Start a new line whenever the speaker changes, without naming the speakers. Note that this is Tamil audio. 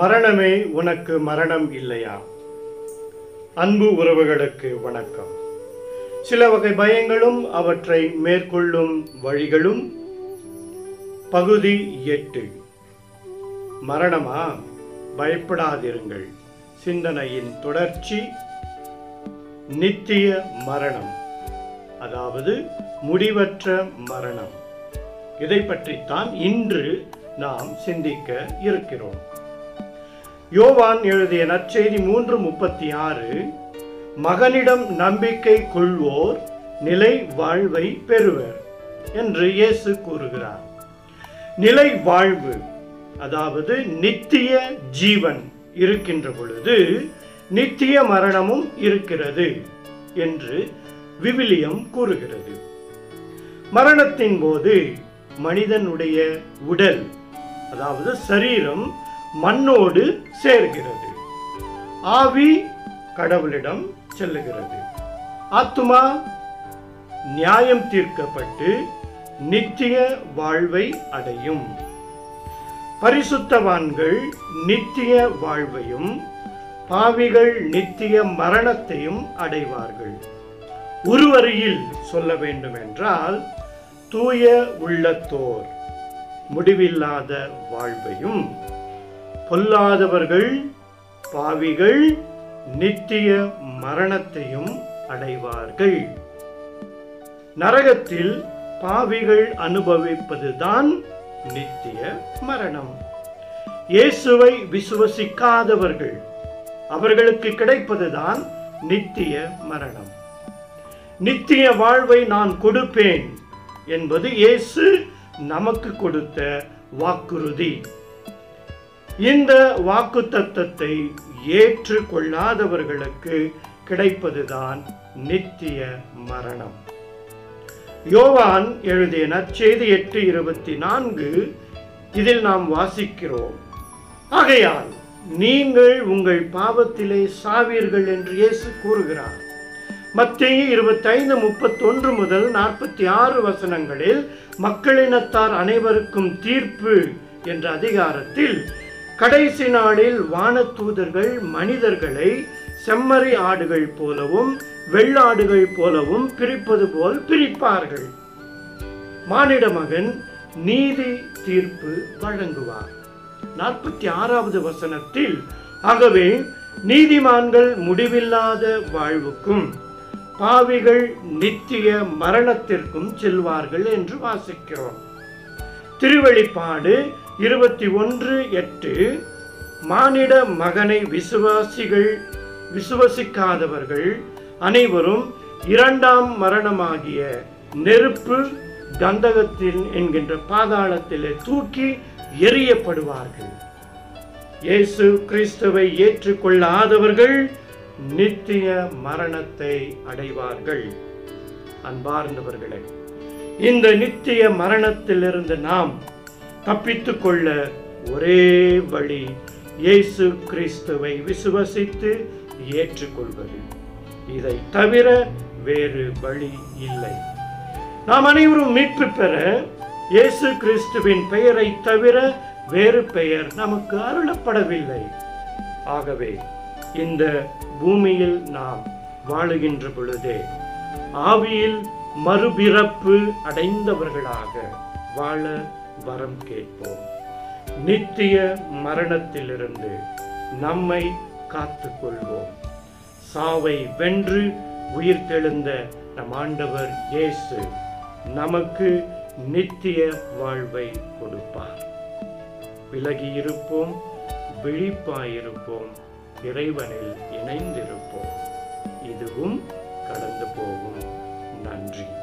மரணமே உனக்கு மரணம் இல்லையா அன்பு உறவுகளுக்கு வணக்கம் சில வகை பயங்களும் அவற்றை மேற்கொள்ளும் வழிகளும் பகுதி எட்டு மரணமா பயப்படாதிருங்கள் சிந்தனையின் தொடர்ச்சி நித்திய மரணம் அதாவது முடிவற்ற மரணம் இதை பற்றித்தான் இன்று நாம் சிந்திக்க இருக்கிறோம் யோவான் எழுதிய நற்செய்தி மூன்று முப்பத்தி ஆறு மகனிடம் நம்பிக்கை கொள்வோர் நிலை வாழ்வை பெறுவர் என்று இயேசு கூறுகிறார் நிலை வாழ்வு அதாவது நித்திய ஜீவன் இருக்கின்ற பொழுது நித்திய மரணமும் இருக்கிறது என்று விவிலியம் கூறுகிறது மரணத்தின் போது மனிதனுடைய உடல் அதாவது சரீரம் மண்ணோடு சேர்கிறது ஆவி கடவுளிடம் செல்லுகிறது ஆத்துமா நியாயம் தீர்க்கப்பட்டு நித்திய வாழ்வை அடையும் பரிசுத்தவான்கள் நித்திய வாழ்வையும் பாவிகள் நித்திய மரணத்தையும் அடைவார்கள் ஒருவரியில் சொல்ல வேண்டுமென்றால் தூய உள்ளத்தோர் முடிவில்லாத வாழ்வையும் பொல்லாதவர்கள் பாவிகள் நித்திய மரணத்தையும் அடைவார்கள் நரகத்தில் பாவிகள் அனுபவிப்பதுதான் நித்திய மரணம் இயேசுவை விசுவசிக்காதவர்கள் அவர்களுக்கு கிடைப்பதுதான் நித்திய மரணம் நித்திய வாழ்வை நான் கொடுப்பேன் என்பது இயேசு நமக்கு கொடுத்த வாக்குறுதி இந்த வாக்கு தத்தத்தை ஏற்றுக்கொள்ளாதவர்களுக்கு கிடைப்பதுதான் நித்திய மரணம் யோவான் எழுதிய நற்செய்தி எட்டு இருபத்தி நான்கு இதில் நாம் வாசிக்கிறோம் ஆகையால் நீங்கள் உங்கள் பாவத்திலே சாவீர்கள் என்று இயேசு கூறுகிறார் மத்திய இருபத்தைந்து முப்பத்தொன்று முதல் நாற்பத்தி ஆறு வசனங்களில் மக்களினத்தார் அனைவருக்கும் தீர்ப்பு என்ற அதிகாரத்தில் கடைசி நாளில் வானதூதர்கள் மனிதர்களை செம்மறி ஆடுகள் போலவும் வெள்ளாடுகள் போலவும் பிரிப்பது போல் பிரிப்பார்கள் மானிட மகன் நீதி தீர்ப்பு வழங்குவார் நாற்பத்தி ஆறாவது வசனத்தில் ஆகவே நீதிமான்கள் முடிவில்லாத வாழ்வுக்கும் பாவிகள் நித்திய மரணத்திற்கும் செல்வார்கள் என்று வாசிக்கிறோம் திருவெளிப்பாடு இருபத்தி ஒன்று எட்டு மானிட மகனை விசுவாசிகள் விசுவசிக்காதவர்கள் அனைவரும் இரண்டாம் மரணமாகிய நெருப்பு கந்தகத்தில் என்கின்ற பாதாளத்திலே தூக்கி எரியப்படுவார்கள் இயேசு கிறிஸ்துவை ஏற்றுக்கொள்ளாதவர்கள் நித்திய மரணத்தை அடைவார்கள் அன்பார்ந்தவர்களே இந்த நித்திய மரணத்திலிருந்து நாம் தப்பித்துக் கொள்ள ஒரே வழி இயேசு கிறிஸ்துவை விசுவசித்து ஏற்றுக்கொள்வது இதை தவிர வேறு வழி இல்லை நாம் அனைவரும் மீட்பு பெற இயேசு கிறிஸ்துவின் பெயரை தவிர வேறு பெயர் நமக்கு அருளப்படவில்லை ஆகவே இந்த பூமியில் நாம் வாழுகின்ற பொழுதே ஆவியில் மறுபிறப்பு அடைந்தவர்களாக வாழ வரம் கேட்போம் நித்திய மரணத்திலிருந்து நம்மை காத்துக் கொள்வோம் சாவை வென்று உயிர் தெழுந்த நம் ஆண்டவர் இயேசு நமக்கு நித்திய வாழ்வை கொடுப்பார் விலகி இருப்போம் விழிப்பாயிருப்போம் இறைவனில் இணைந்திருப்போம் இதுவும் கடந்து போகும் நன்றி